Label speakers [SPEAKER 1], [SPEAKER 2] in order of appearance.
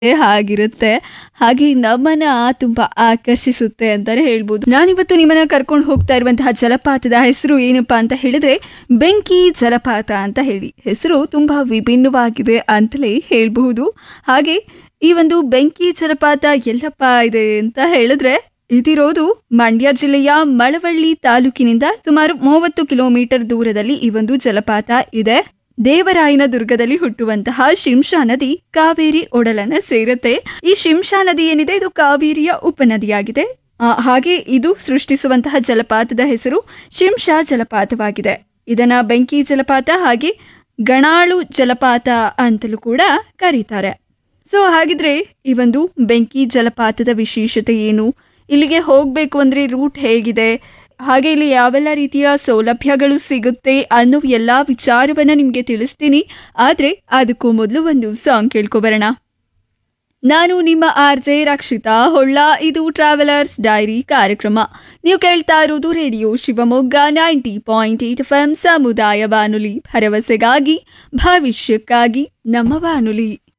[SPEAKER 1] ಹಾಗಿರುತ್ತೆ ಹಾಗೆ ನಮ್ಮನ್ನ ತುಂಬಾ ಆಕರ್ಷಿಸುತ್ತೆ ಅಂತಾನೆ ಹೇಳ್ಬೋದು ನಾನಿವತ್ತು ನಿಮ್ಮನ್ನ ಕರ್ಕೊಂಡು ಹೋಗ್ತಾ ಇರುವಂತಹ ಜಲಪಾತದ ಹೆಸರು ಏನಪ್ಪಾ ಅಂತ ಹೇಳಿದ್ರೆ ಬೆಂಕಿ ಜಲಪಾತ ಅಂತ ಹೇಳಿ ಹೆಸರು ತುಂಬಾ ವಿಭಿನ್ನವಾಗಿದೆ ಅಂತಲೇ ಹೇಳ್ಬಹುದು ಹಾಗೆ ಈ ಒಂದು ಬೆಂಕಿ ಜಲಪಾತ ಎಲ್ಲಪ್ಪ ಇದೆ ಅಂತ ಹೇಳಿದ್ರೆ ಇದಿರೋದು ಮಂಡ್ಯ ಜಿಲ್ಲೆಯ ಮಳವಳ್ಳಿ ತಾಲೂಕಿನಿಂದ ಸುಮಾರು ಮೂವತ್ತು ಕಿಲೋಮೀಟರ್ ದೂರದಲ್ಲಿ ಈ ಒಂದು ಜಲಪಾತ ಇದೆ ದೇವರಾಯನ ದುರ್ಗದಲ್ಲಿ ಹುಟ್ಟುವಂತಹ ಶಿಂಷಾ ನದಿ ಕಾವೇರಿ ಒಡಲನ್ನ ಸೇರುತ್ತೆ ಈ ಶಿಂಷಾ ನದಿ ಏನಿದೆ ಇದು ಕಾವೇರಿಯ ಉಪನದಿಯಾಗಿದೆ ಆ, ಹಾಗೆ ಇದು ಸೃಷ್ಟಿಸುವಂತಹ ಜಲಪಾತದ ಹೆಸರು ಶಿಂಷಾ ಜಲಪಾತವಾಗಿದೆ ಇದನ್ನ ಬೆಂಕಿ ಜಲಪಾತ ಹಾಗೆ ಗಣಾಳು ಜಲಪಾತ ಅಂತಲೂ ಕೂಡ ಕರೀತಾರೆ ಸೊ ಹಾಗಿದ್ರೆ ಈ ಒಂದು ಬೆಂಕಿ ಜಲಪಾತದ ವಿಶೇಷತೆ ಏನು ಇಲ್ಲಿಗೆ ಹೋಗಬೇಕು ಅಂದ್ರೆ ರೂಟ್ ಹೇಗಿದೆ ಹಾಗೆ ಇಲ್ಲಿ ಯಾವೆಲ್ಲ ರೀತಿಯ ಸೌಲಭ್ಯಗಳು ಸಿಗುತ್ತೆ ಅನ್ನೋ ಎಲ್ಲ ವಿಚಾರವನ್ನ ನಿಮಗೆ ತಿಳಿಸ್ತೀನಿ ಆದ್ರೆ ಅದಕ್ಕೂ ಮೊದಲು ಒಂದು ಸಾಂಗ್ ಕೇಳ್ಕೊಬರೋಣ ನಾನು ನಿಮ್ಮ ಆರ್ ಜೆ ರಕ್ಷಿತಾ ಹೊಳ್ಳ ಇದು ಟ್ರಾವೆಲರ್ಸ್ ಡೈರಿ ಕಾರ್ಯಕ್ರಮ ನೀವು ಕೇಳ್ತಾ ಇರೋದು radio Shivamogga ninety point eight F M ಸಮುದಾಯ ಬಾನುಲಿ ಭರವಸೆಗಾಗಿ ಭವಿಷ್ಯಕ್ಕಾಗಿ ನಮ್ಮ ಬಾನುಲಿ